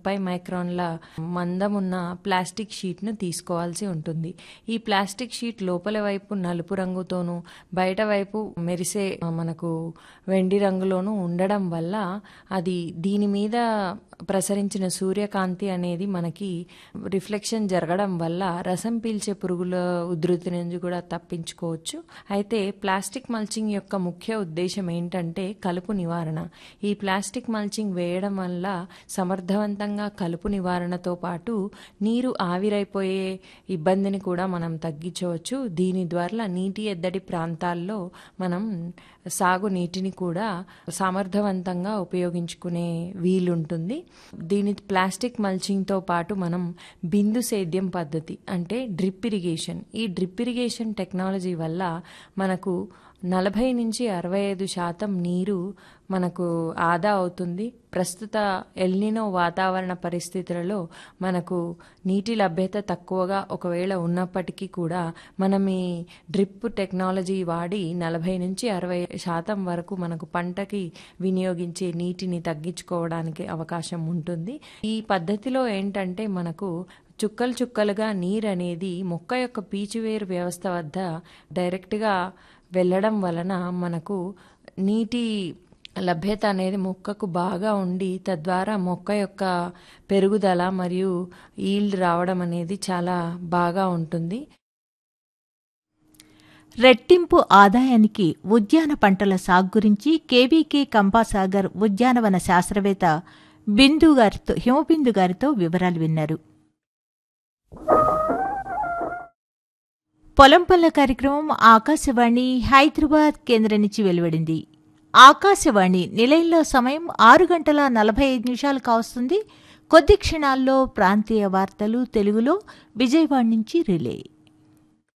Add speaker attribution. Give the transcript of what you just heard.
Speaker 1: ముప్పై మైక్రాన్ల మందం ఉన్న ప్లాస్టిక్ షీట్ను తీసుకోవాల్సి ఉంటుంది ఈ ప్లాస్టిక్ షీట్ లోపల వైపు నలుపు రంగుతోనూ బయట వైపు మెరిసే మనకు వెండి రంగులోనూ ఉండడం వల్ల అది దీని మీద ప్రసరించిన సూర్యకాంతి అనేది మనకి రిఫ్లెక్షన్ జరగడం వల్ల రసం పీల్చే పురుగుల ఉధృతి నుంచి కూడా తప్పించుకోవచ్చు అయితే ప్లాస్టిక్ మల్చింగ్ యొక్క ముఖ్య ఉద్దేశం ఏంటంటే కలుపు నివారణ ఈ ప్లాస్టిక్ మల్చింగ్ వేయడం వల్ల సమర్థవంతంగా కలుపు నివారణతో పాటు నీరు ఆవిరైపోయే ఇబ్బందిని కూడా మనం తగ్గించవచ్చు దీని ద్వారా నీటి ఎద్దడి ప్రాంతాల్లో మనం సాగు నీటిని కూడా సమర్థవంతంగా ఉపయోగించుకునే వీలుంటుంది దీని ప్లాస్టిక్ మల్చింగ్తో పాటు మనం బిందు సేద్యం పద్ధతి అంటే డ్రిప్ ఇరిగేషన్ ఈ డ్రిప్ ఇరిగేషన్ టెక్నాలజీ వల్ల మనకు నలభై నుంచి అరవై ఐదు శాతం నీరు మనకు ఆదా అవుతుంది ప్రస్తుత ఎల్నినో వాతావరణ పరిస్థితులలో మనకు నీటి లభ్యత తక్కువగా ఒకవేళ ఉన్నప్పటికీ కూడా మనం ఈ డ్రిప్ టెక్నాలజీ వాడి నలభై నుంచి అరవై శాతం వరకు మనకు పంటకి వినియోగించే నీటిని తగ్గించుకోవడానికి అవకాశం ఉంటుంది ఈ పద్ధతిలో ఏంటంటే మనకు చుక్కలు చుక్కలుగా నీరు అనేది మొక్క యొక్క పీచువేరు వ్యవస్థ వద్ద డైరెక్ట్గా వెళ్ళడం వలన మనకు నీటి లభ్యత అనేది మొక్కకు బాగా ఉండి తద్వారా మొక్క యొక్క పెరుగుదల మరియు ఈల్డ్ రావడం అనేది చాలా బాగా ఉంటుంది
Speaker 2: రెట్టింపు ఆదాయానికి ఉద్యాన పంటల సాగు గురించి కేవీకే కంపాసాగర్ ఉద్యానవన శాస్త్రవేత్త బిందు గారితో హిమబిందు గారితో వివరాలు విన్నారు పొలం పల్ల కార్యక్రమం ఆకాశవాణి హైదరాబాద్ కేంద్రం నుంచి వెలువడింది ఆకాశవాణి నిలయంలో సమయం ఆరు గంటల నలభై ఐదు నిమిషాలు కావస్తుంది కొద్ది క్షణాల్లో ప్రాంతీయ వార్తలు తెలుగులో విజయవాడ నుంచి రిలే